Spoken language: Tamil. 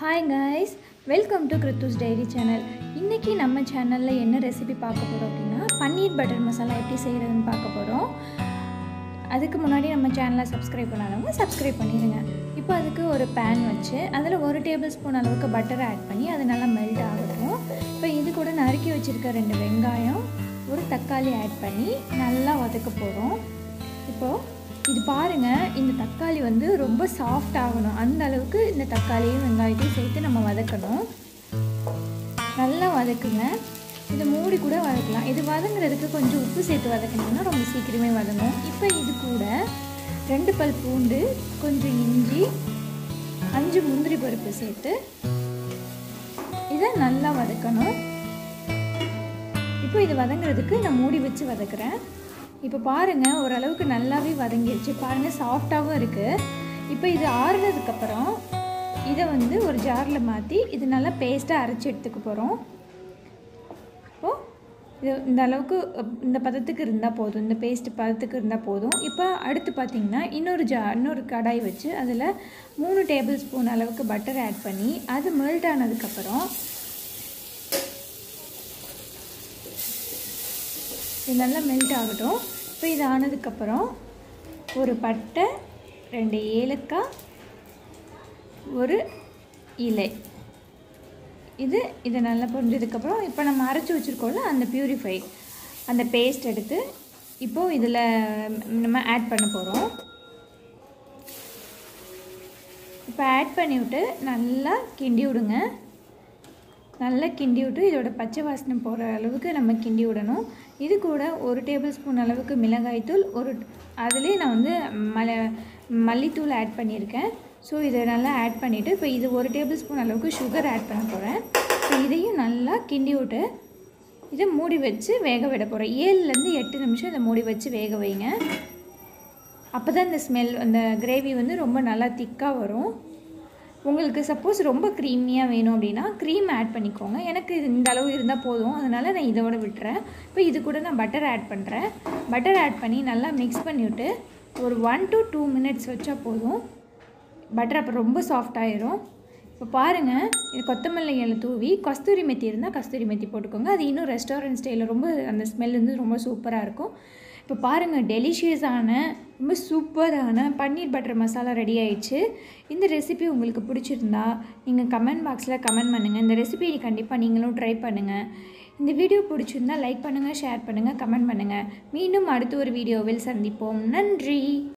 hi guys welcome to Kiruthus diary channel இன்றைக்கி நம்ம சேனலில் என்ன ரெசிபி பார்க்க போகிறோம் அப்படின்னா பன்னீர் பட்டர் மசாலா எப்படி செய்கிறதுன்னு பார்க்க போகிறோம் அதுக்கு முன்னாடி நம்ம சேனலை சப்ஸ்கிரைப் பண்ணாதவங்க சப்ஸ்கிரைப் பண்ணிடுங்க இப்போ அதுக்கு ஒரு பேன் வச்சு அதில் ஒரு டேபிள் ஸ்பூன் அளவுக்கு பட்டர் ஆட் பண்ணி அது நல்லா மெல்ட் ஆகட்டும் இப்போ இது கூட நறுக்கி வச்சுருக்க ரெண்டு வெங்காயம் ஒரு தக்காளி ஆட் பண்ணி நல்லா வதக்க போகிறோம் இப்போது இது பாருங்கள் இந்த தக்காளி வந்து ரொம்ப சாஃப்ட் ஆகணும் அந்த அளவுக்கு இந்த தக்காளியும் வெங்காயத்தையும் சேர்த்து நம்ம வதக்கணும் நல்லா வதக்குங்க இது மூடி கூட வதக்கலாம் இது வதங்குறதுக்கு கொஞ்சம் உப்பு சேர்த்து வதக்கினீங்கன்னா ரொம்ப சீக்கிரமே வதங்கும் இப்போ இது கூட ரெண்டு பல் பூண்டு கொஞ்சம் இஞ்சி அஞ்சு முந்திரி பருப்பு சேர்த்து இதை நல்லா வதக்கணும் இப்போ இது வதங்குறதுக்கு நான் மூடி வச்சு வதக்குறேன் இப்போ பாருங்கள் ஓரளவுக்கு நல்லாவே வதங்கிடுச்சு பாருங்கள் சாஃப்டாகவும் இருக்குது இப்போ இது ஆறுனதுக்கப்புறம் இதை வந்து ஒரு ஜாரில் மாற்றி இது நல்லா பேஸ்ட்டாக அரைச்சி எடுத்துக்க போகிறோம் இப்போது இது இந்த அளவுக்கு இந்த பதத்துக்கு இருந்தால் போதும் இந்த பேஸ்ட் பதத்துக்கு இருந்தால் போதும் இப்போ அடுத்து பார்த்திங்கன்னா இன்னொரு ஜா இன்னொரு கடாய் வச்சு அதில் மூணு டேபிள் ஸ்பூன் அளவுக்கு பட்டர் ஆட் பண்ணி அது மெல்ட் ஆனதுக்கப்புறம் இது நல்லா மெல்ட் ஆகட்டும் இப்போ இது ஆனதுக்கப்புறம் ஒரு பட்டை ரெண்டு ஏலக்காய் ஒரு இலை இது இதை நல்லா பொரிஞ்சதுக்கப்புறம் இப்போ நம்ம அரைச்சி வச்சுருக்கோம்ல அந்த பியூரிஃபை அந்த பேஸ்ட் எடுத்து இப்போது இதில் நம்ம ஆட் பண்ண போகிறோம் இப்போ ஆட் பண்ணி விட்டு நல்லா கிண்டி விடுங்க நல்லா கிண்டி விட்டு இதோட பச்சை வாசனை போகிற அளவுக்கு நம்ம கிண்டி விடணும் இது கூட ஒரு டேபிள் ஸ்பூன் அளவுக்கு மிளகாய்த்தூள் ஒரு அதுலேயே நான் வந்து மல மல்லித்தூள் ஆட் பண்ணியிருக்கேன் ஸோ இதை நல்லா ஆட் பண்ணிவிட்டு இப்போ இது ஒரு டேபிள் ஸ்பூன் அளவுக்கு சுகர் ஆட் பண்ண போகிறேன் ஸோ இதையும் நல்லா கிண்டி விட்டு இதை மூடி வச்சு வேக விட போகிறேன் ஏழுலேருந்து எட்டு நிமிஷம் இதை மூடி வச்சு வேக வைங்க அப்போ தான் இந்த ஸ்மெல் அந்த கிரேவி வந்து ரொம்ப நல்லா திக்காக வரும் உங்களுக்கு சப்போஸ் ரொம்ப க்ரீமியாக வேணும் அப்படின்னா க்ரீம் ஆட் பண்ணிக்கோங்க எனக்கு இது இந்த அளவு இருந்தால் போதும் அதனால் நான் இதோட விட்டுறேன் இப்போ இது கூட நான் பட்டர் ஆட் பண்ணுறேன் பட்டர் ஆட் பண்ணி நல்லா மிக்ஸ் பண்ணிவிட்டு ஒரு ஒன் டு டூ மினிட்ஸ் வச்சா போதும் பட்டர் அப்போ ரொம்ப சாஃப்ட் ஆயிரும் இப்போ பாருங்கள் இது கொத்தமல்லி இலை தூவி கஸ்தூரி மெத்தி இருந்தால் கஸ்தூரி மெத்தி போட்டுக்கோங்க அது இன்னும் ரெஸ்டாரண்ட் ஸ்டைலில் ரொம்ப அந்த ஸ்மெல் வந்து ரொம்ப சூப்பராக இருக்கும் இப்போ பாருங்கள் டெலிஷியஸான ரொம்ப சூப்பரான பன்னீர் பட்டர் மசாலா ரெடி ஆயிடுச்சு இந்த ரெசிபி உங்களுக்கு பிடிச்சிருந்தா நீங்கள் கமெண்ட் பாக்ஸில் கமெண்ட் பண்ணுங்கள் இந்த ரெசிபியை கண்டிப்பாக நீங்களும் ட்ரை பண்ணுங்கள் இந்த வீடியோ பிடிச்சிருந்தா லைக் பண்ணுங்கள் ஷேர் பண்ணுங்கள் கமெண்ட் பண்ணுங்கள் மீண்டும் அடுத்த ஒரு வீடியோவில் சந்திப்போம் நன்றி